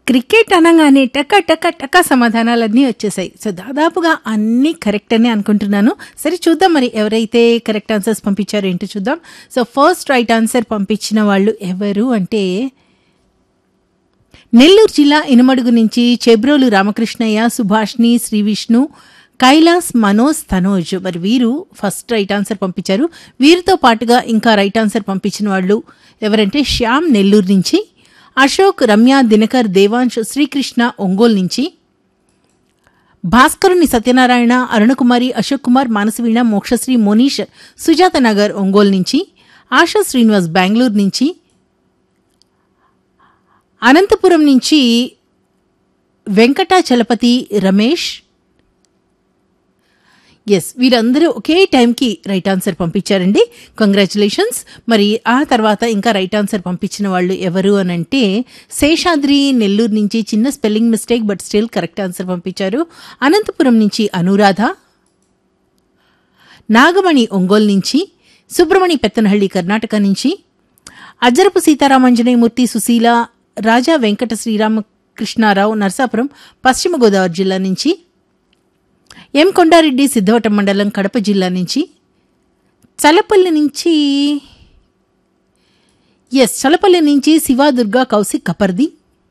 Cricket అనగానే టక టక టక సమాధానాలన్నీ వచ్చేసాయి సో దాదాపుగా అన్నీ కరెక్ట్ అని అనుకుంటున్నాను సరే చూద్దాం మరి ఎవరైతే కరెక్ట్ ఆన్సర్స్ పంపించారో ఏంటో చూద్దాం సో ఫస్ట్ రైట్ ఆన్సర్ పంపించిన వాళ్ళు ఎవరు అంటే నెల్లూరు జిల్లా ఇనుమడుగు నుంచి చెబ్రోలు రామకృష్ణయ్య సుభాష్ని శ్రీ విష్ణు కైలాస్ మనోజ్ తనోజ్ మరి వీరు ఫస్ట్ రైట్ ఆన్సర్ పంపించారు వీరితో పాటుగా ఇంకా రైట్ ఆన్సర్ పంపించిన వాళ్ళు ఎవరంటే శ్యామ్ నెల్లూరు నుంచి అశోక్ రమ్య దినకర్ దేవాంశ్ శ్రీకృష్ణ ఒంగోలు నుంచి భాస్కరుని సత్యనారాయణ అరుణకుమారి అశోక్ కుమార్ మానసవీణ మోక్షశ్రీ మోనీష్ సుజాత నగర్ ఒంగోలు నుంచి ఆశా శ్రీనివాస్ బెంగళూరు నుంచి అనంతపురం నుంచి వెంకటాచలపతి రమేష్ ఎస్ వీరందరూ ఒకే టైంకి రైట్ ఆన్సర్ పంపించారండి కంగ్రాచులేషన్స్ మరి ఆ తర్వాత ఇంకా రైట్ ఆన్సర్ పంపించిన వాళ్ళు ఎవరు అని అంటే శేషాద్రి నెల్లూరు నుంచి చిన్న spelling mistake but still correct answer పంపించారు అనంతపురం నుంచి అనురాధ నాగమణి ఒంగోలు నుంచి సుబ్రమణి పెత్తనహಳ್ಳಿ కర్ణాటక నుంచి అజ్జరపు సీతారామంజనేయమూర్తి సుశీల రాజా వెంకట శ్రీరామకృష్ణారావు నర్సాపురం పశ్చిమ గోదావరి జిల్లా నుంచి ఎం కొండారెడ్డి సిద్ధవటం మండలం కడప జిల్లా నుంచి చలపల్లి నుంచి ఎస్ చలపల్లి నుంచి శివాదుర్గా కౌశిక్ కపర్ది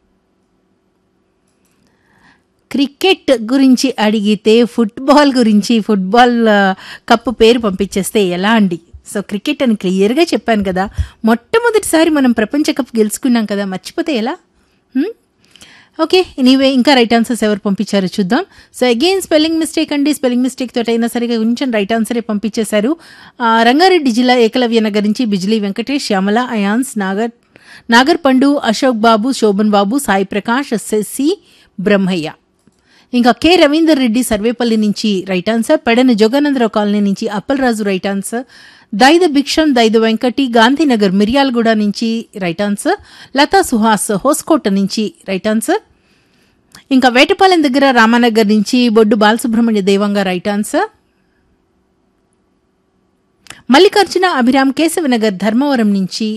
క్రికెట్ గురించి అడిగితే ఫుట్బాల్ గురించి ఫుట్బాల్ ఆ, కప్పు పేరు పంపించేస్తే ఎలా అండి సో క్రికెట్ అని క్లియర్గా చెప్పాను కదా మొట్టమొదటిసారి మనం ప్రపంచ కప్ గెలుచుకున్నాం కదా మర్చిపోతే ఎలా హ్మ్? ఓకే ఎనీవే ఇంకా రైట్ ఆన్సర్స్ ఎవరు పంపించారో చూద్దాం సో అగైన్ స్పెల్లింగ్ మిస్టేక్ అండి స్పెల్లింగ్ మిస్టేక్ తోటి అయినా సరిగా కొంచెం రైట్ ఆన్సరే పంపించేశారు ఆ, రంగారెడ్డి జిల్లా ఏకలవ్య నగర్ నుంచి బిజిలీ వెంకటేష్ శ్యామల అయాన్స్ నాగర్ నాగర్ పండు అశోక్ బాబు శోభన్ బాబు సాయి ప్రకాష్ శశి బ్రహ్మయ్య ఇంకా కె రవీందర్ రెడ్డి సర్వేపల్లి నుంచి right answer Pedana Joganandarao colony నుంచి అప్పలరాజు రైట్ ఆన్సర్ దైద భిక్షం దైద వెంకటి గాంధీనగర్ మిర్యాలగూడ నుంచి రైట్ ఆన్సర్ లతా సుహాస్ హోస్కోట నుంచి రైట్ ఆన్సర్ ఇంకా వేటపాలెం దగ్గర రామానగర్ నుంచి బొడ్డు బాలసుబ్రహ్మణ్య దేవంగా రైట్ ఆన్సర్ మల్లికార్జున అభిరామ్ కేశవనగర్ ధర్మవరం నుంచి